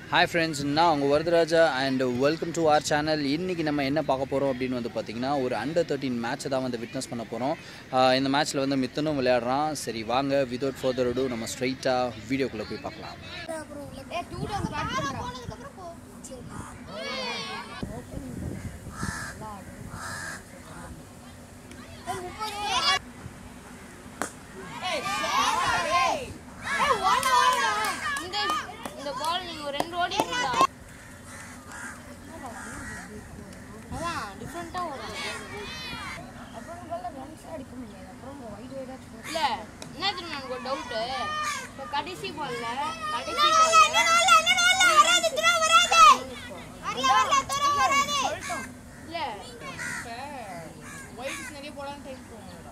Hi friends நான் உங்கள் Varadaraja and welcome to our channel இன்றைக்கி நம்ம என்ன பார்க்க போகிறோம் அப்படின்னு வந்து பார்த்திங்கன்னா ஒரு அண்டர் தேர்ட்டின் மேட்ச்சை தான் வந்து விட்னஸ் பண்ண போகிறோம் இந்த மேட்ச்சில் வந்து மித்தனும் விளையாடுறான் சரி வாங்க விதவுட் ஃபர்தர் டு நம்ம ஸ்ட்ரைட்டாக வீடியோக்குள்ளே போய் பார்க்கலாம் இந்த இந்த பால் நீங்க ஒரு ரெண்டு ஓடி இருந்தா அதான் டிஃப்ரெண்டா வரும் இல்ல என்ன தெரியுமா எனக்கு ஒரு டவுட் இப்போ கடைசி பால்ல கடைசி பால்ல இல்ல ஒயிட்ஸ் நிறைய போலாம் டைம்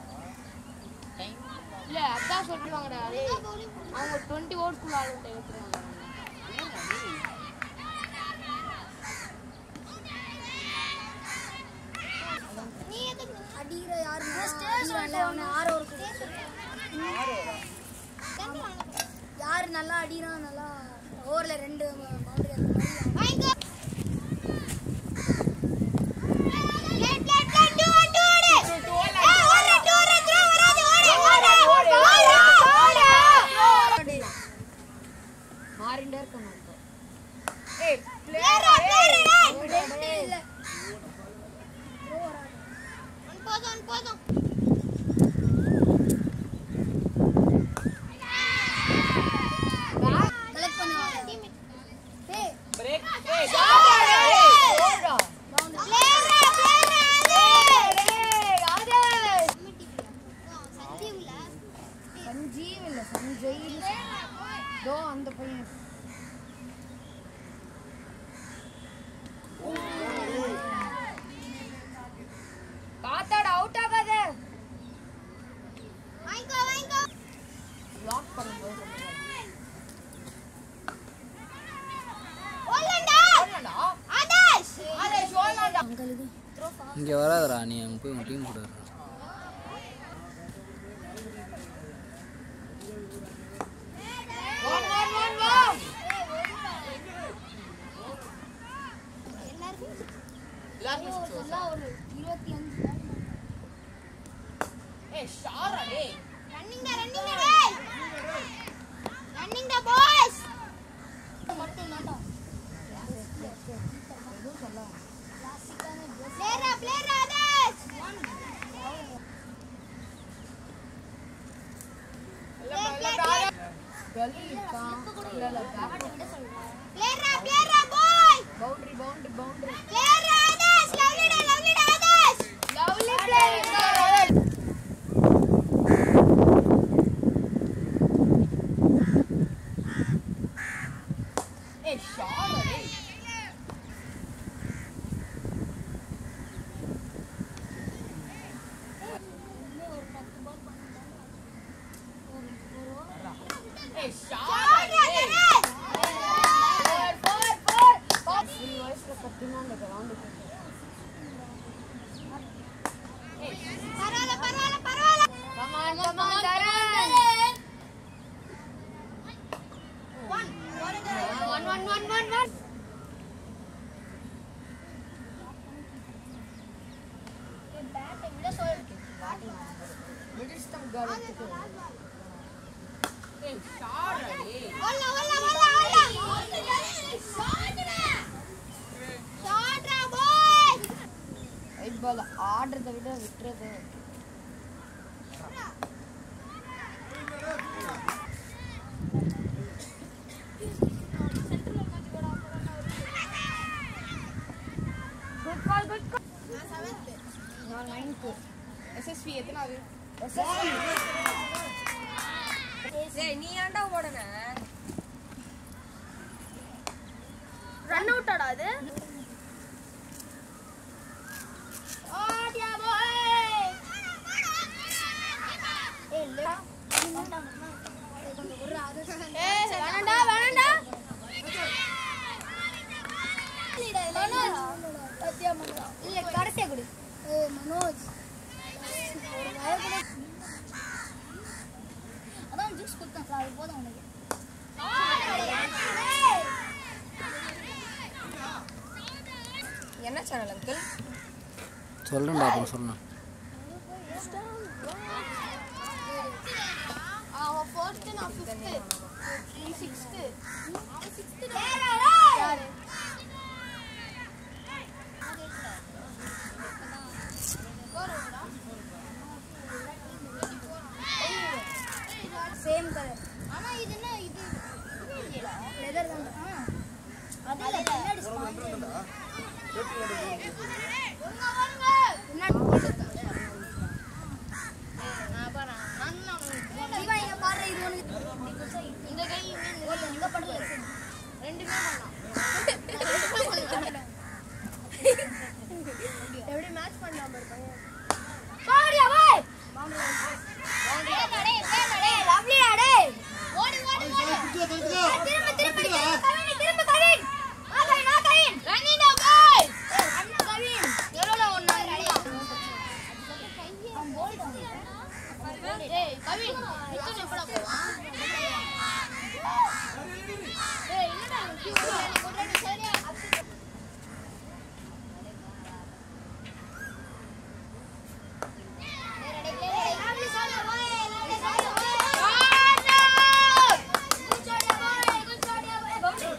இல்ல அதான் சொல்லிடுவாங்கடா டேய் அவங்க டுவெண்ட்டி ஓவர்ஸ்க்குள்ள ஆளும் டைம் எடுத்துருவாங்க அடிக்கிற யாரு அடிக்கிறான்ல அவனை ஆறு ஒரு யாரு நல்லா அடிக்கிறான் நல்லா ஓவர்ல ரெண்டு பவுண்டரி அந்த மாதிரி மாறிண்டே இருக்கணும் இல்ல போதும் போதும் கலெக்ட் பண்ணுவாங்க ஏய் சஞ்சீவ் இல்ல சஞ்சய் தோ அந்த பையன் காத்தாட அவுட் ஆகாத லாக் பண்ணும்போது இங்கே வராதடா நீ அங்கே போய் உங்கள் டீம் கூட வர்றா இருபத்தி அஞ்சு பவுண்டரி பவுண்டரி பவுண்டரி வயசுல கத்தினா அந்த கிரவுண்டு கமான் கமான் தரன் one one one one one middle stump காலத்துக்கு ஏய் ஷாட் அடி ஒயிட் பால் ஆடுறதை விட விட்டுறது குட் கால் குட் கால் நான் நைன்த்து எஸ்எஸ்வி எத்தனாவது எஸ்எஸ்வி நீ ஏன்டா ஓடன ரன் அவுட் ஆடா அது வேணாண்டா வேணாண்டா இல்ல கடைசியா கொடு ஏய் மனோஜ் ஒரு வய கூட அதான் ஜூஸ் கொடுத்தேன் அது போதும் உனக்கு சேனல் அங்கிள் சொல்கிறேன்டா அப்புறம் சொல்லணும் அவன் ஃபோர்த்து நான் ஃபிஃப்த்து நீ சிக்ஸ்த்து யாரு சேம் கலர் ஆனா இது என்ன இது லெதர் தான் ஆ. அது இல்ல, பின்னாடி sponge. நான் பாரு நான் இவன் இங்க பாரு, இது உனக்கு இந்த கை ஓகே, இங்க பண்ணல. ரெண்டுமே பண்ணலாம் எப்படி மேட்ச் பண்ணாம இருப்பாங்க பாடியா பாய் லவ்லியா டேய் ஓடி ஓடி ஓடி திரும்ப திரும்ப கவின் திரும்ப கவின் ஆ கவின் ஆ கவின் ரன்னிங் பாய் ஏய், அண்ணா கவின் எவ்வளோ ஒன்று ரெடியா ஏய் கவின் மித்தன் எப்படா போவான் ஏய் என்னடா கொண்டாடி சரியா லவ்லி சாலா பாய் லவ்லி சாலா boy good shot boy good shot boy boundary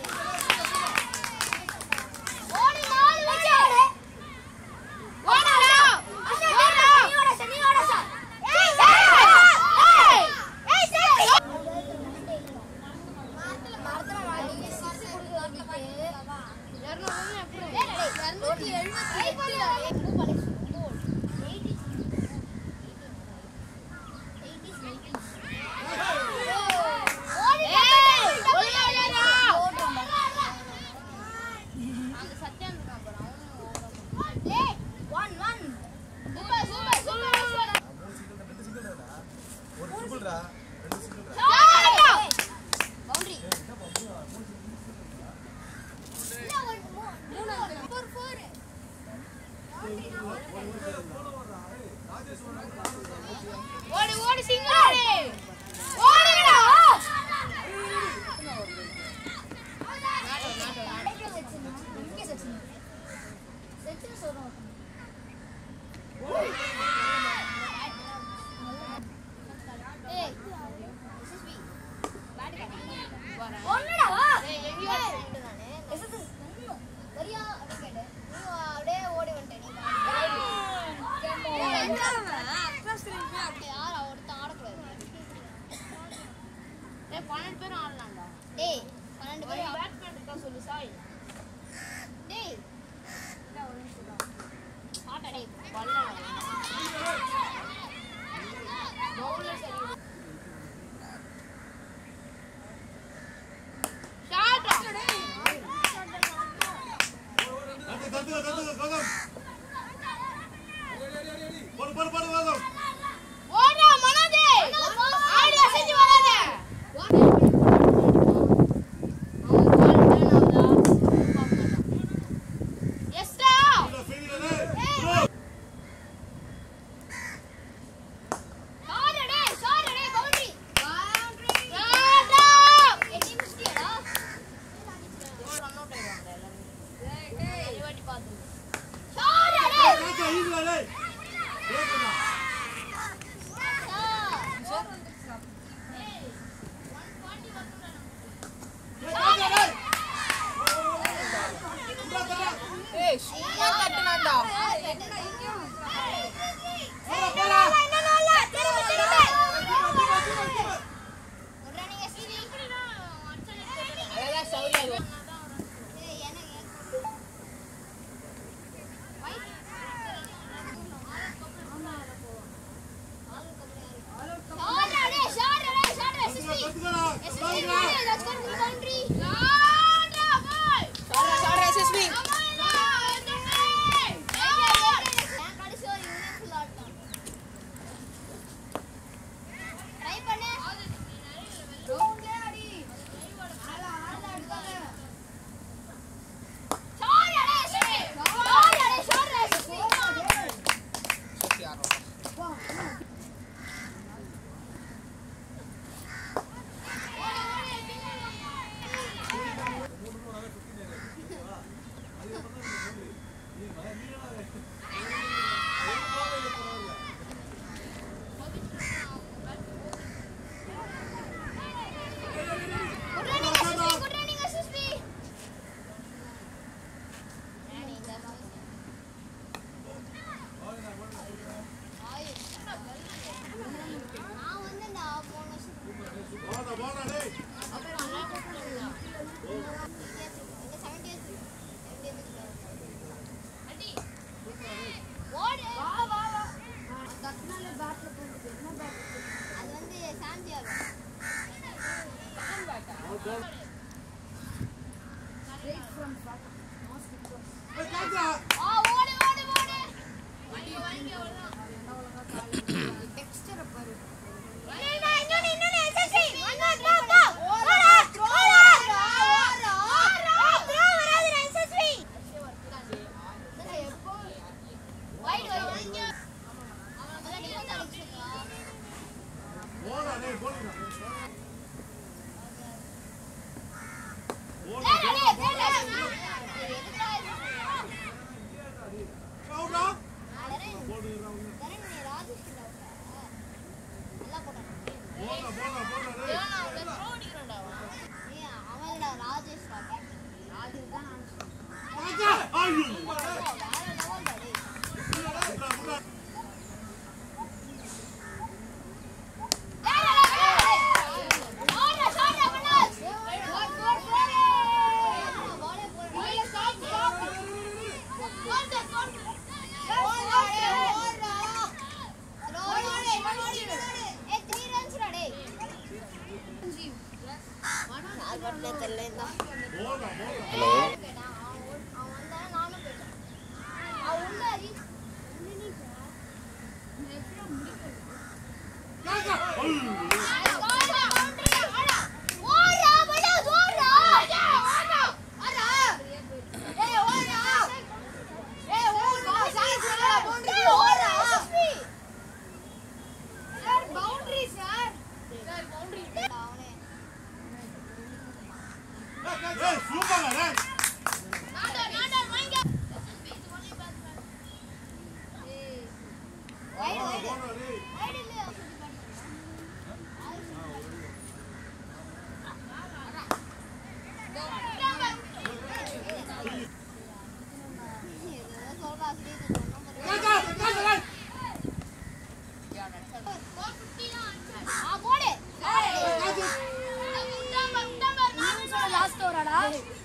ஓடி நாலு வச்சாரு ஓடடா அண்ணா நீ ஓட சார் நீ ஓட சார் ஏய் ஏய் ஏய் சேஃப்டி மார்த்தல மார்த்தல வாடி சிக்ஸ் கொடுத்துட்டு இரநூத்தி எழுபத்தி எட்டு அந்த சத்தியம் இருக்கான் பாரு, அவனும் one one super super super boundary four four ஓடி ஓடி சிங்கர் ஓடிடா இங்கே செக்ஷன் செக்ஷன் சொல்றோம் ஏய் எஸ்எஸ்பி பேட் காட்டுங்க ஒண்ணுடா வா ஏய் எங்கயோ ஃப்ரெண்ட் நானே எஸ்எஸ் வரியா அப்படின்னு கேட்டேன் நீ அப்படியே ஓடி வந்துட்டேன் நீ யார் ஒருத்தன் ஆடக்கூடாது ஏய் பன்னெண்டு பேரும் ஆடலாம்டா டேய் பன்னெண்டு பேரும் பேட்ஸ்மேன் இருக்கா சொல்லு சாய் டேய் ஆட்டா டேய் பல்ல பவுலர் சரி ஷாட் ஓடுறா மனோஜ் ஆடி அசைஞ்சு வராத எஸ்டா சாரு டேய் சாரு டேய் பவுண்டரி பவுண்டரி ராடா எட்டி மிஸ்டியடா ரன் அவுட் ஆயிடுவாங்க எல்லாரும் ஏய் வாட்டி பாத்து சாரு டேய் ஏய் சும்மா தட்டுனாண்டா அழகா சௌரியா சாரா சாரா எஸ்எஸ்பி Come on, ஆ ஓடு ஓடு ஓடு வாங்கி வாங்கி அவ்வளவுதான் டெக்ஸ்டரை பாரு இன்னொன்னு இன்னொன்னு இன்னொன்னு எஸ்எஸ்சி ஒன் மோர் கோ கோ ஓடா ஓடா ஓடா ஓடா ப்ரோ வராது எஸ்எஸ்சி வைட் வைட் அவன் முன்னாடி வந்து அடிச்சிருக்கான் ஹலோ லாஸ்ட் ஓவராடா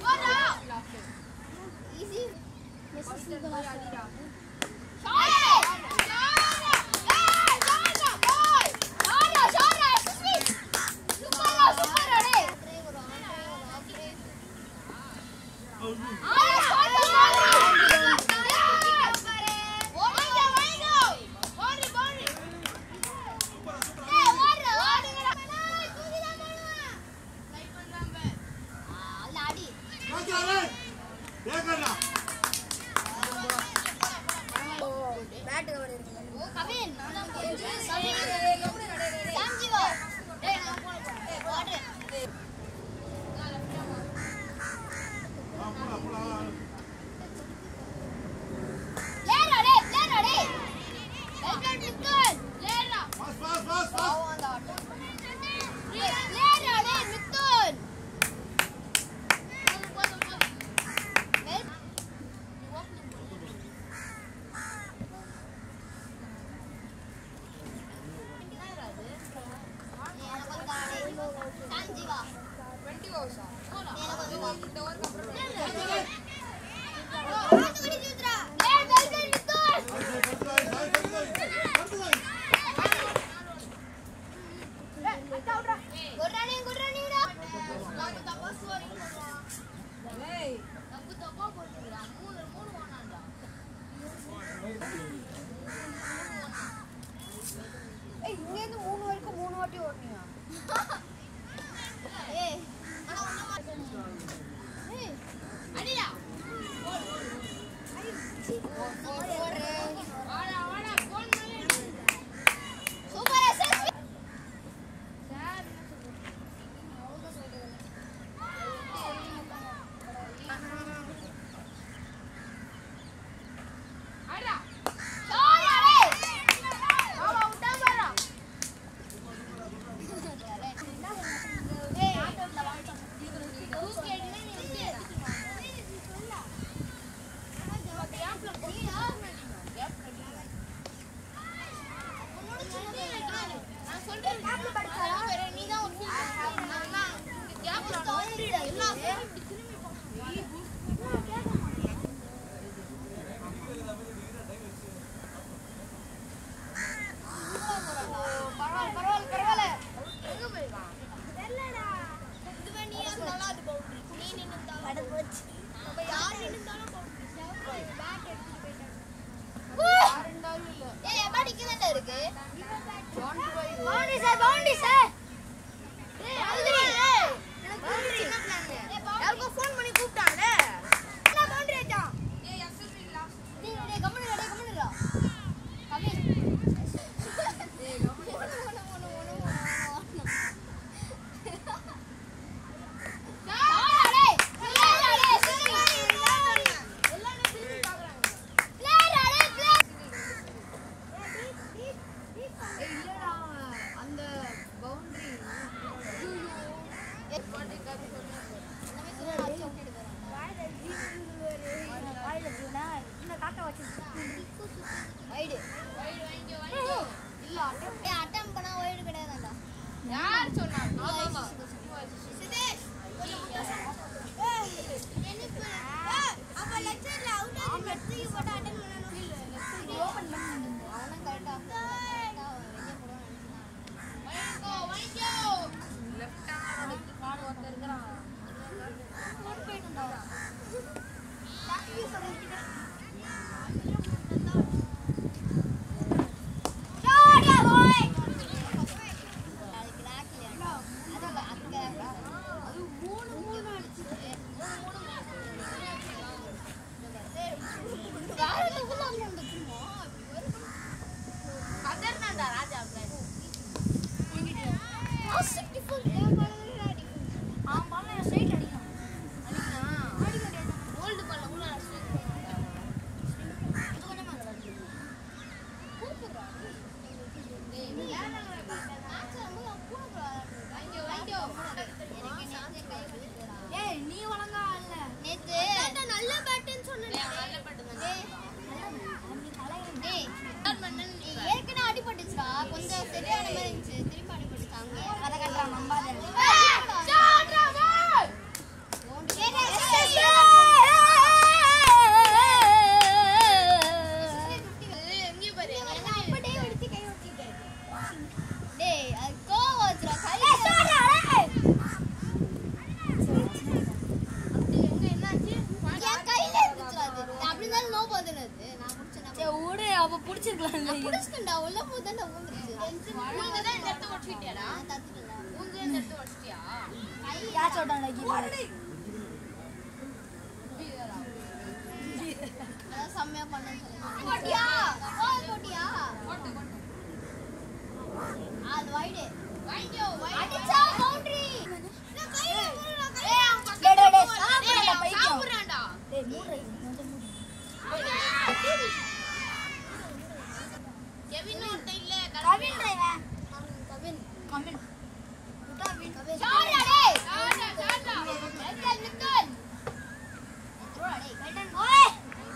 அடி பேட் கவர் இருக்கு கவின் சாஞ்சிவா டேய் நான் போன டேய் வாடு லேரா டேய் லேரா டேய் வெல்கம் நிக்கல் லேரா பாவம் அந்த ஆட்டோ லேரா டேய் நிக்கல் சாஞ்சிவா டுவெண்ட்டி ஓவர்ஸா எனக்கு வந்து இந்த ஓவருக்கு அப்புறம் லேரா வெல்கம் நிக்கல் குர்ரானி குர்ரானிடா நான் தப்பா ஸ்கோர் ஏய் தப்பு தப்பா போட்டுறா மூணு மூணு வானாண்டா ஏய் இங்க இருந்து மூணு வரைக்கும் மூணு வாட்டி ஓடுனியா ஏய் ஆனா ஒண்ணு ஏய் அடிடா அப்ப புடிச்சிருக்கலாம் புடிச்சுட்டா உள்ள போதாண்டா ஊந்துருச்சு ஊந்து தான் இந்த இடத்த ஒட்டிட்டியாடா தத்துடா ஊந்து இந்த இடத்த ஒட்டிட்டியா யார் சொல்றாங்க கீப்பர் அதான் செம்மையா பண்ணேன்னு சொல்லி போட்டியா கோல் போட்டியா அது வைடு வைடோ அடிச்சா பவுண்டரி நான் கையில போறேன் கையில டேய், டேய், டேய், சாப்பிடுறா, பைத்தியம். சாப்பிடுறான்டா டேய் மூடு கொஞ்சம் மூடு கெவின் ஒருத்தன் இல்ல கவின் டிரைவர் கவின் கவின் விட்டா வின் கவின் சாரிடா டேய் சாரிடா சாரிடா எத்தல் நிக்கல் ஓய்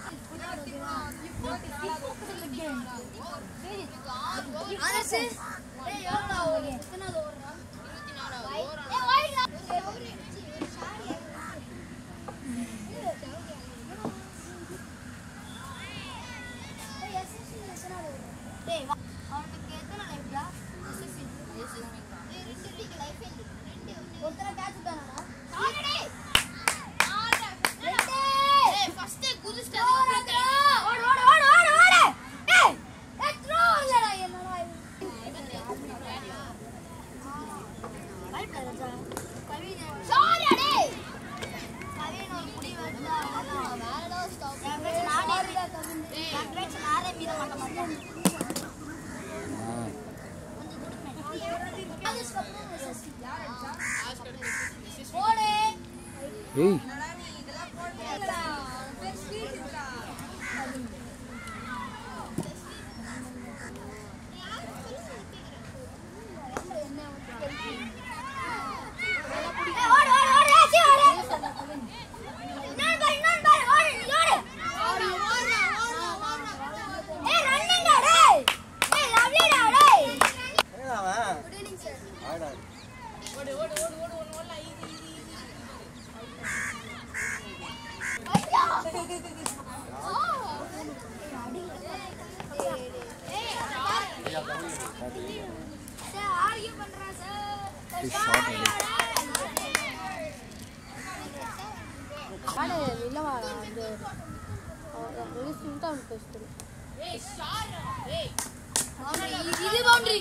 ஆனஸ் டேய் எவ்வளவு ஓகே எத்தனாவது ஓடுறா ஏய் வைடா டேய் வா அவனுக்கு எத்தனை லைஃப்டா ஒருத்தர கேட்ச் விட்டானா ஓடு ஓடு ஓடு ஓடு ஓடு டேய் ஏய் த்ரோ இல்லடா என்னடா ரைட் ராஜா கவின் கவின் ஒரு முடி வச்சா நானே கவின் கங்க்ராட்ஸ் நானே மீற மாட்ட மாட்டேன் ஓடு ஏய் ஏய், ஓடு ஓடு ஓடு ராசி ஓடு இன்னொரு பால் இன்னொரு பால் ஓடு நீ ஓடு ஏய் ரன்னிங் டேய் ஏய் லவ்லிடா டேய் சார் ஆர்கியூ பண்றா சார் ஷார்ட் அடி ஆடு இல்லவாடா அது ஒரு சுல்தான் பேசுது இது பவுண்டரி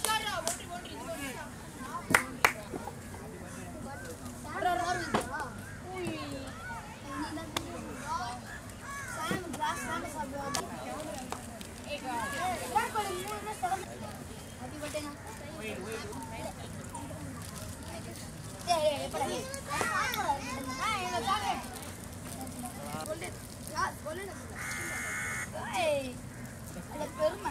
பெருமை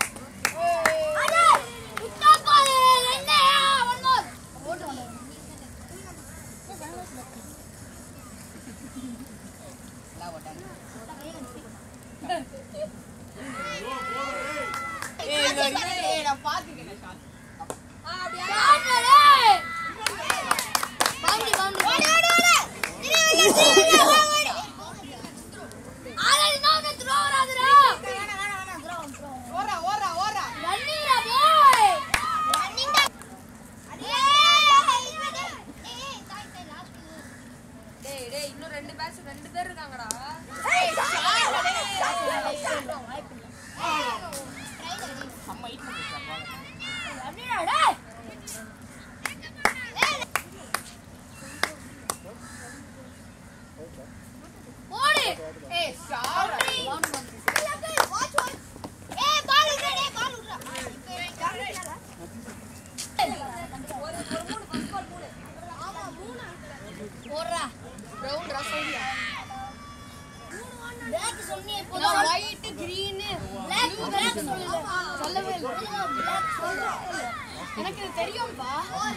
டேய் டேய் இன்னும் ரெண்டு பேட்ச் ரெண்டு பேர் இருக்காங்கடா ஒயிட் கிரீன் பிளாக் பிளாக் சொல்லல சொல்லவே இல்லை பிளாக் சொல்லல எனக்கு இது தெரியும்பா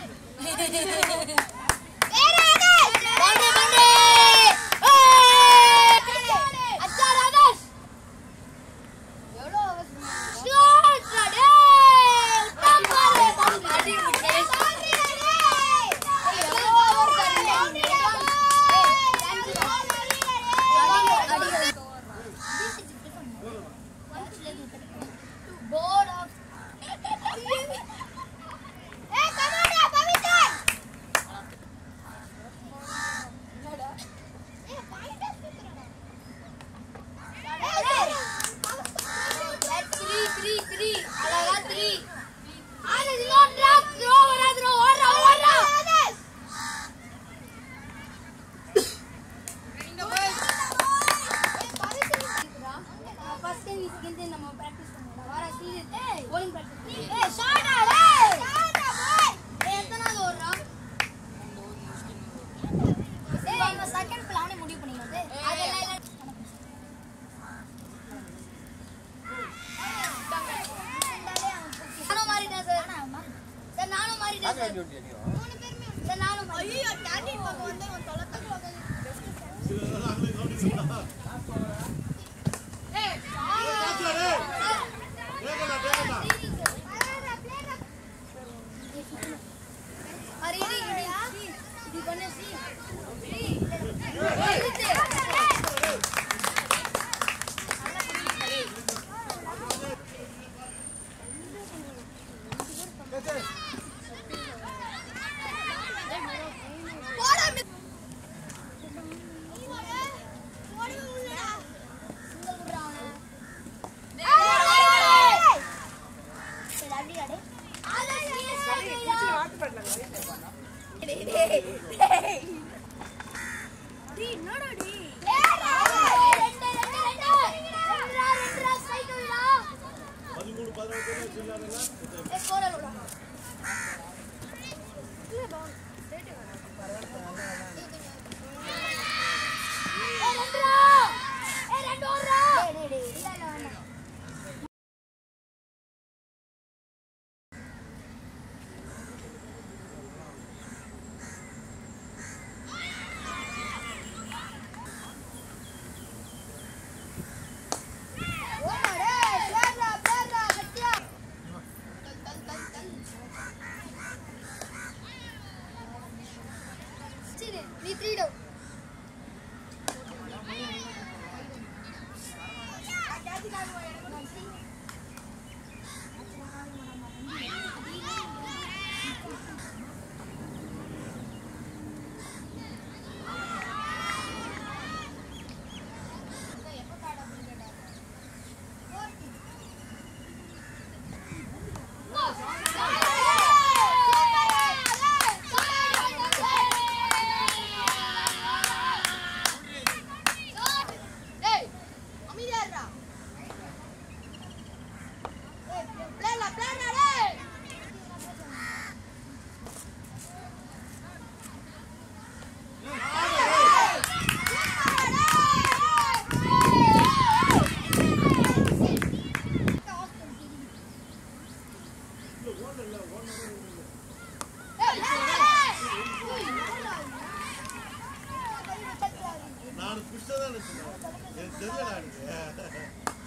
பண்டே பண்டே அச்சா ராதேஷ் எவ்வளோ ஷாட் டே உத்தம் பாலே அடி விட்டே எவ்வளோ ஓவர் பண்ணி போர்ட் ஆஃப் ஏய் கமாண்டா பவித்ரன் சரி, நானும் ஐயோ கேண்டீன் பக்கம் வந்து இவன் தொலைத்தக்கு அரே இடி இடி இது பண்ணு சி போடா மி- போடா உள்ளடா சிங்கிள் விடுறா அவனை ஏய் சரி அப்படியே அடே அட டேய் டேய் டேய் டேய் என்னடா டேய் ஏடா ரெண்டு ரெண்டு ரெண்டு ரெண்டுடா ரெண்டுடா சைக்கிள்டா ஏய் போடா போடா ஏய் ரெண்டுடா ஏய் ரெண்டு ஓடுறா டேய் டேய் இல்ல இல்ல வேண்டாம் ஓடா டேய் பேர்ரா பேர்ரா கட்டியா தல் தல் தல் தல் சரி நீ த்ரீடோ நான் புஷ்ட தான் எனக்கு தெரியல எனக்கு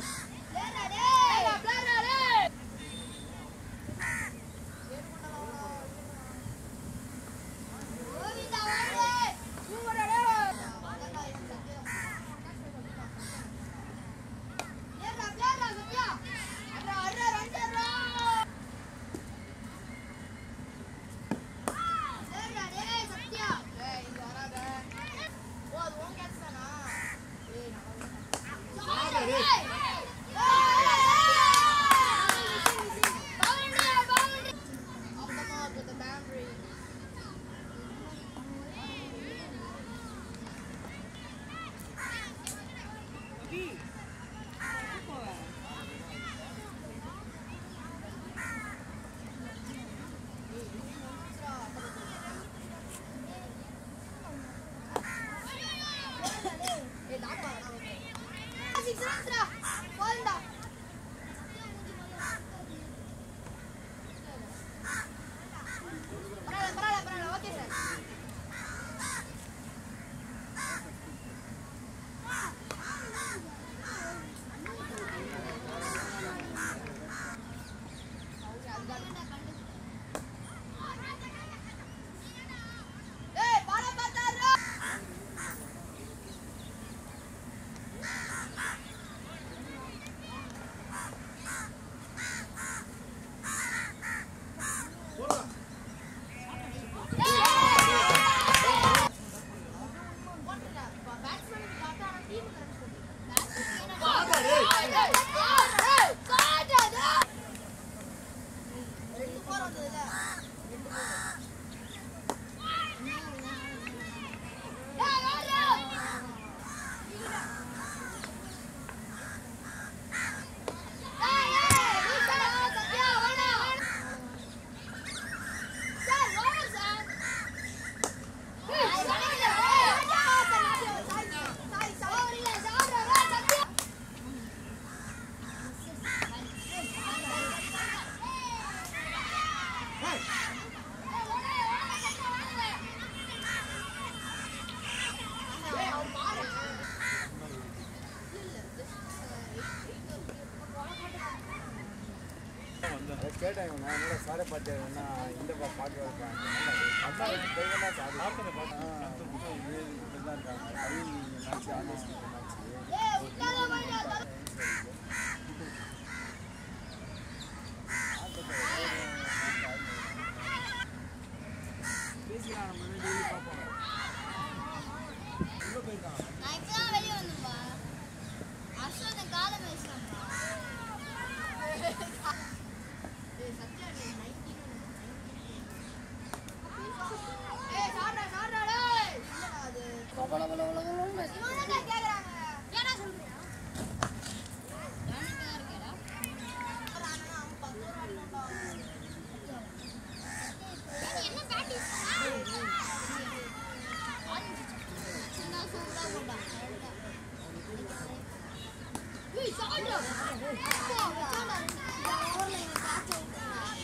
போதும்டா பரவாயில்ல பரவாயில்ல பரவாயில்ல ஓகே சார் ஏய் பால பாத்தாரா நான் என்னோட சாரை பார்த்தேன்னா இந்த பா- பாட்டு வைப்பேன் அதான் தைரியமாக சார் பார்த்தேன் பார்த்தேன் இது இப்படி தான் இருக்காங்க கவின் மேட்ச் ஆர்டிஸ்ட் மேட்ச் பேசிக்கலாம் நம்ம டெய்லி பார்ப்போம் எங்கே போயிருக்கான் நான் இப்பதான் வெளிய வந்தேன்ப்பா. அஸ்வதன் காலை பேசுறான்ப்பா. இவன்தான்டா கேக்குறாங்க. ஏன்டா சொல்றியா? ஜானிக்கு தான் இருக்கேடா. ஏய், என்ன practice? சின்ன சூப்பரா போட்டான். ஏய், சாப்பிடு. அப்பா, வச்சான்டா. இந்த overல இவன் catch விட்டான்.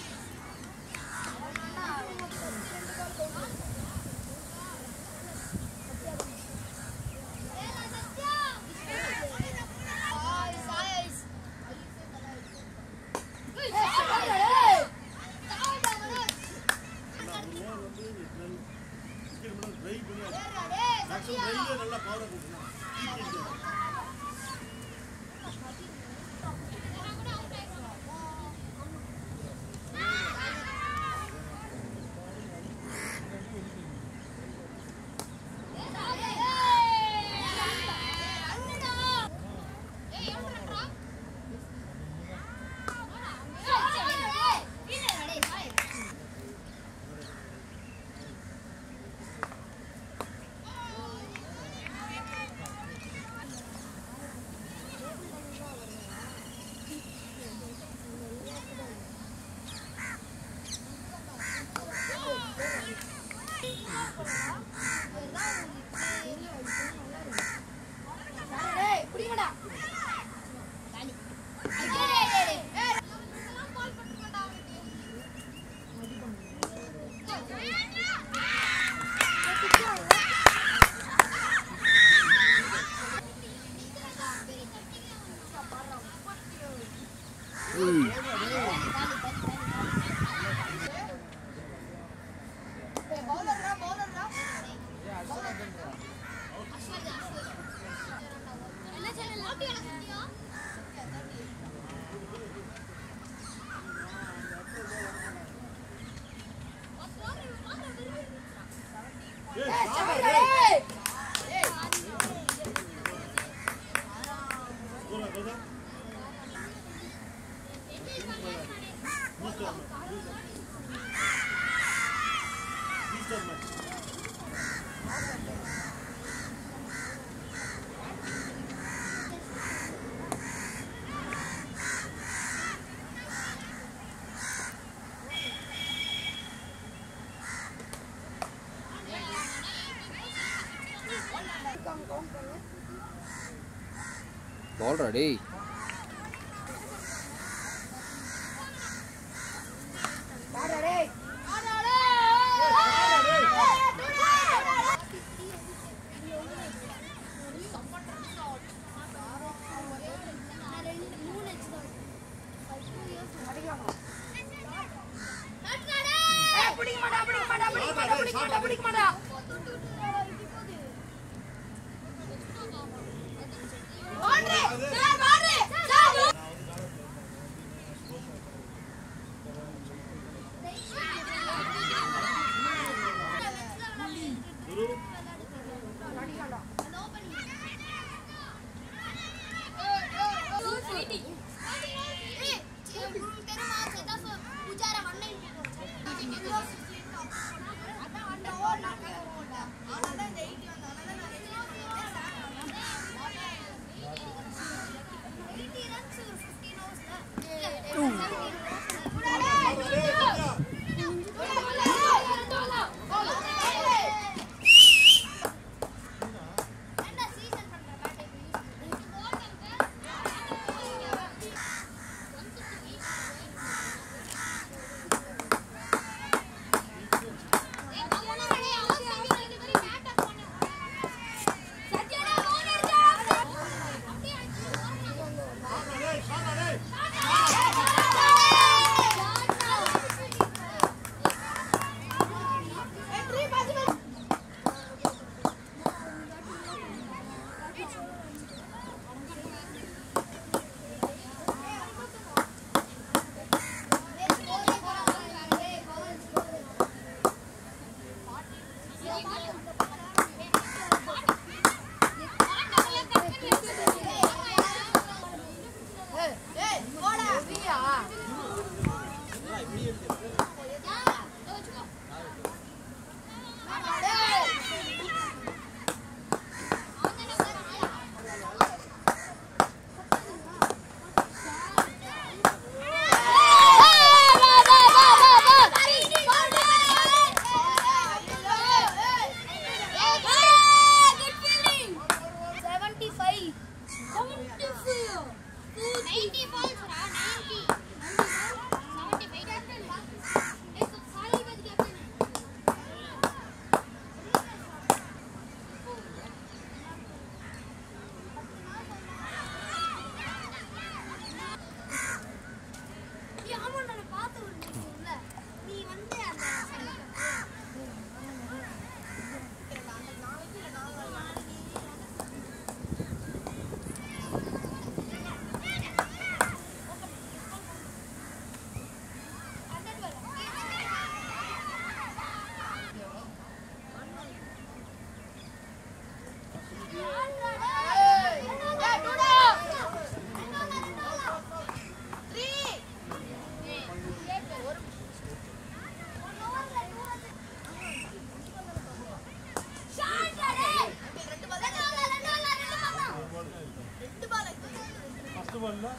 நல்லா பவரை கொடுக்கணும் என்ன சேனல் ஓட்டி எனக்கு தெரியும் பால்ரா டேய் வாட்ரு சார் வாட்ரு 90 balls ரா 90 75 captain ஏய் சாலி பதி captain நீ ஆமா நான் பார்த்து விடுறேன்ல நீ வந்து அந்த ஃபர்ஸ்ட் பால்ல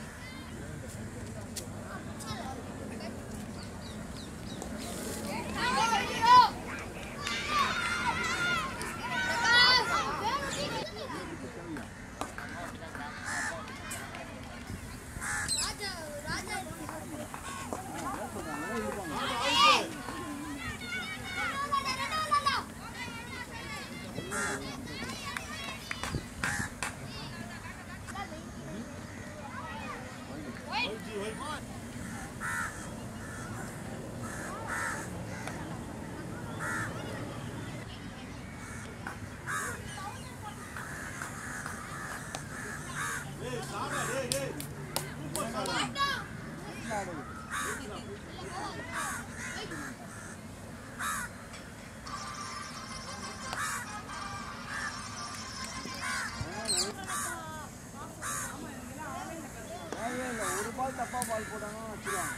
தேவையே இல்லை ஒரு பால் தப்பா பால் போட்டாங்கன்னா வச்சுருவாங்க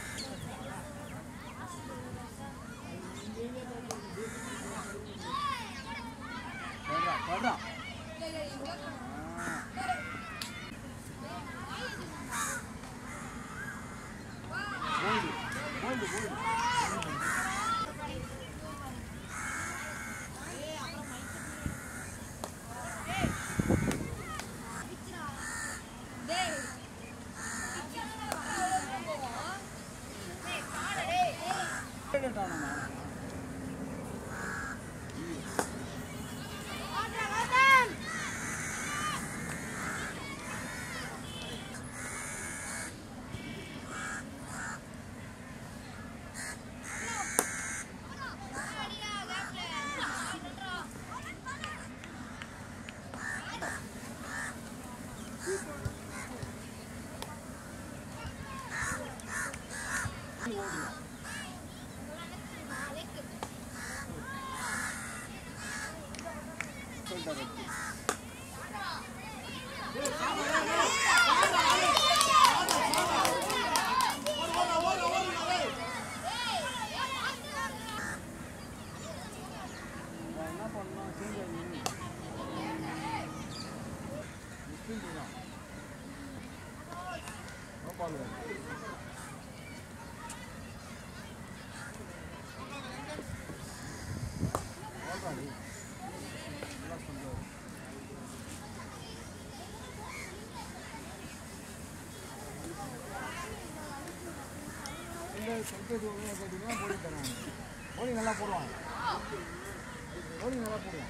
படுறா படுறா போயிடு போயிடு போயிடு என்ன பண்ணணும் சேஞ்ச் ஆகி மிஸ்பில் தான் நோ பால் இந்த செல்ஃபேஸ் பார்த்தீங்கன்னா போலி தருவாங்க போலி நல்லா போடுவாங்க போலி நல்லா போடுவாங்க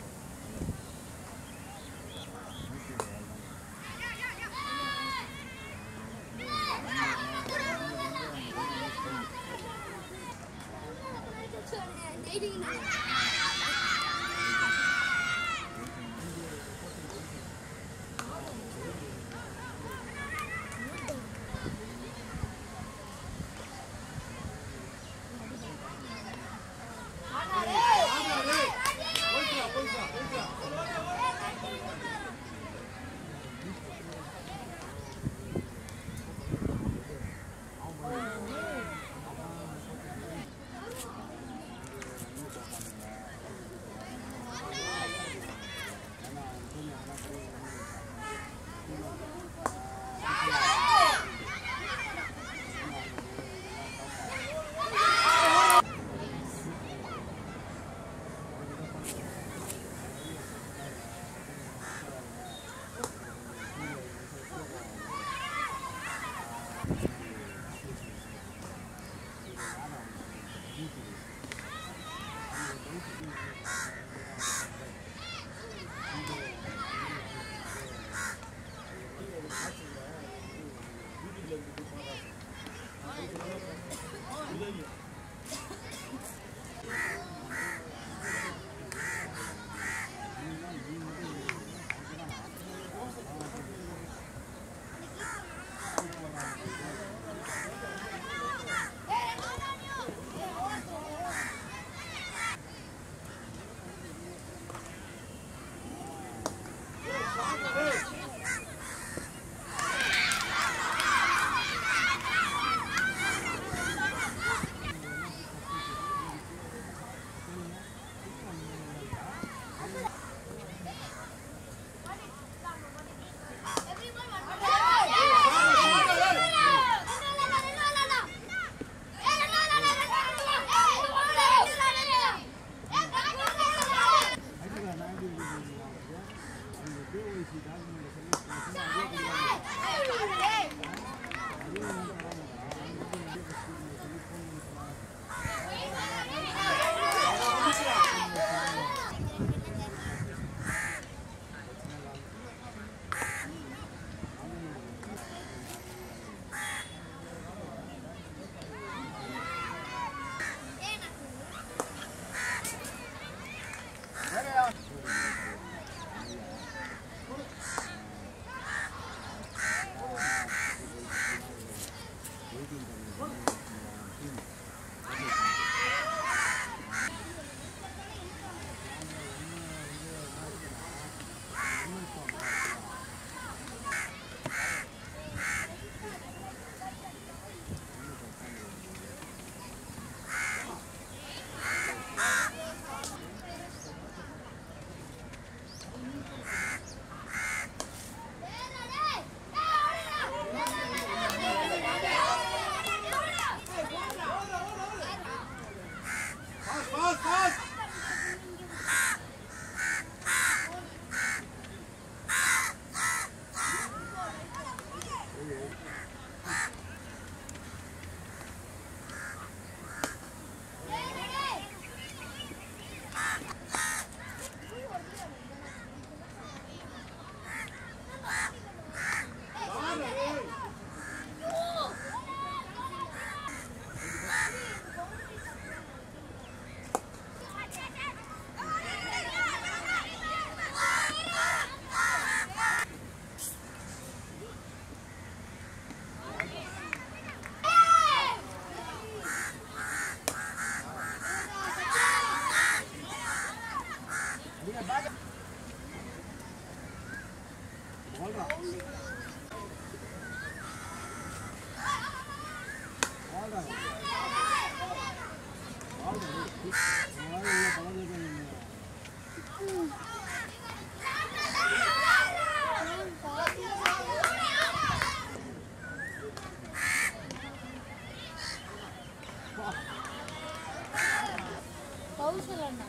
கௌசல் அண்ணா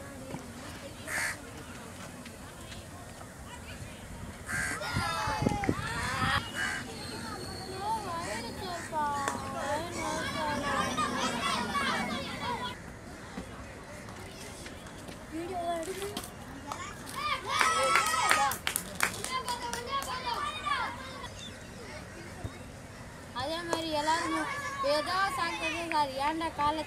அதே மாதிரி எல்லாரும் ஏதோ சாப்பிட்டது சார் ஏன்டா காலை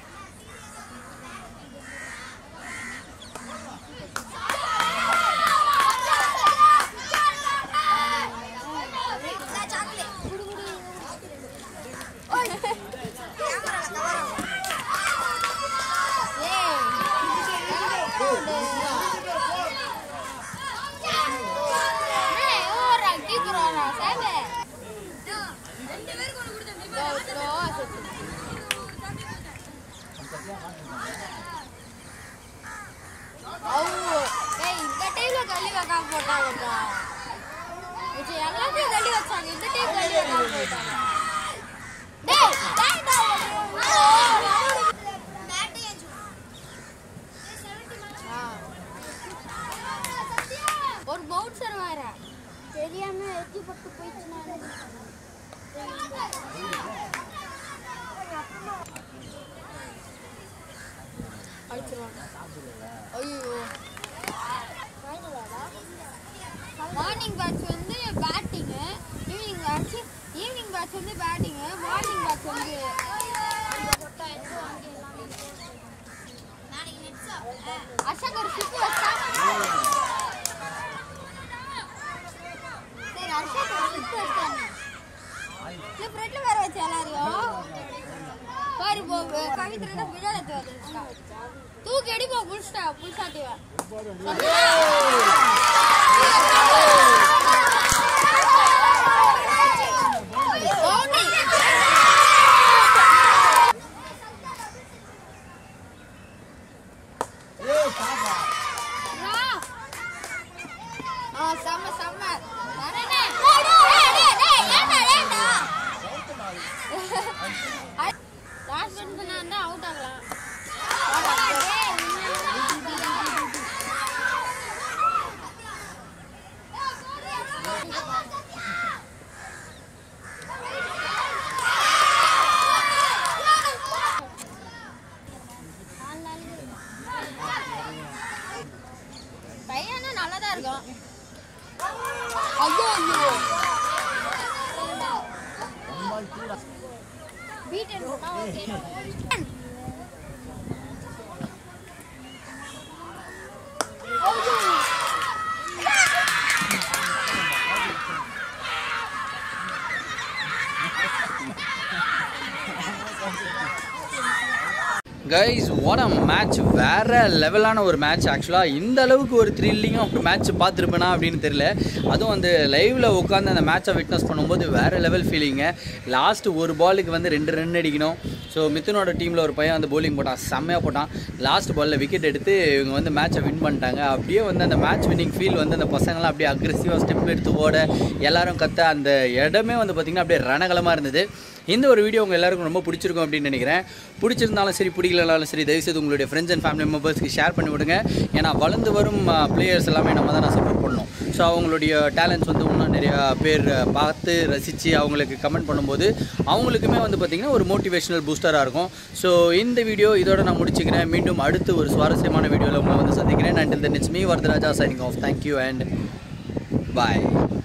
எல்லாத்தையும் தள்ளி வச்சாங்க இந்த டைம் தள்ளி வைக்காம போயிட்டாங்க டேய் ஒரு பவுன்சர் வேற தெரியாம எத்தி பட்டு போயிடுச்சுனா அடிச்சிருவாங்க ஐயோ மார்னிங் பேட்ச் வந்து batting evening batch evening batch வந்து பேட்டிங்கு மார்னிங் பேட்ச் வந்து அசோக் ஒரு சுத்து வச்சா சரி அசோக் ஒரு சுத்து வச்சாங்க இந்த ஃப்ரெண்ட்ல வேற வச்சு எல்லாரையும் பாரு போ கவித்திரத்தை பின்னாடி எடுத்து வந்துருக்கா தூக்கி அடிப்பா புல்ஸ்டா புல்சாட்டிவா செம்ம செம்ம லாஸ்ட் பண்ணா இருந்தா அவுட் ஆகலாம் beat okay guys what a match வேற லெவலான ஒரு மேட்ச் ஆக்சுவலாக இந்த அளவுக்கு ஒரு த்ரில்லிங்காக ஒரு மேட்ச் பார்த்துருப்பேனா அப்படின்னு தெரியல அதுவும் வந்து லைவில் உட்காந்து அந்த மேட்சை விட்னஸ் பண்ணும்போது வேறு லெவல் ஃபீலிங்க லாஸ்ட் ஒரு பாலுக்கு வந்து ரெண்டு ரன் அடிக்கணும் ஸோ மிதுனோட டீமில் ஒரு பையன் வந்து bowling போட்டான் செம்மையாக போட்டான் லாஸ்ட் பாலில் விக்கெட் எடுத்து இவங்க வந்து மேட்சை வின் பண்ணிட்டாங்க அப்படியே வந்து அந்த மேட்ச் வின்னிங் ஃபீல் வந்து அந்த பசங்களாம் அப்படியே அக்ரெசிவாக ஸ்டெப் எடுத்து ஓட எல்லாரும் கத்த அந்த இடமே வந்து பார்த்திங்கன்னா அப்படியே ரணகலமாக இருந்தது இந்த ஒரு வீடியோ உங்கள் எல்லாருக்கும் ரொம்ப பிடிச்சிருக்கும் அப்படின்னு நினைக்கிறேன் பிடிச்சிருந்தாலும் சரி பிடிக்கலனாலும் சரி தயவுசெய்து உங்களுடைய ஃப்ரெண்ட்ஸ் அண்ட் ஃபேமிலி மெம்பர்ஸ்க்கு ஷேர் பண்ணி விடுங்க ஏன்னா வளர்ந்து வரும் பிளேயர்ஸ் எல்லாமே நம்ம தான் சப்போர்ட் பண்ணணும் ஸோ அவங்களுடைய டேலண்ட்ஸ் வந்து இன்னும் நிறையா பேர் அஹ், பார்த்து ரசித்து அவங்களுக்கு கமெண்ட் பண்ணும்போது அவங்களுக்குமே வந்து பார்த்திங்கன்னா ஒரு மோட்டிவேஷனல் பூஸ்டராக இருக்கும் ஸோ இந்த வீடியோ இதோட நான் முடிச்சுக்கிறேன் மீண்டும் அடுத்து ஒரு சுவாரஸ்யமான வீடியோவில் உங்களை வந்து சந்திக்கிறேன் until then it's me Varadaraja signing off thank you and bye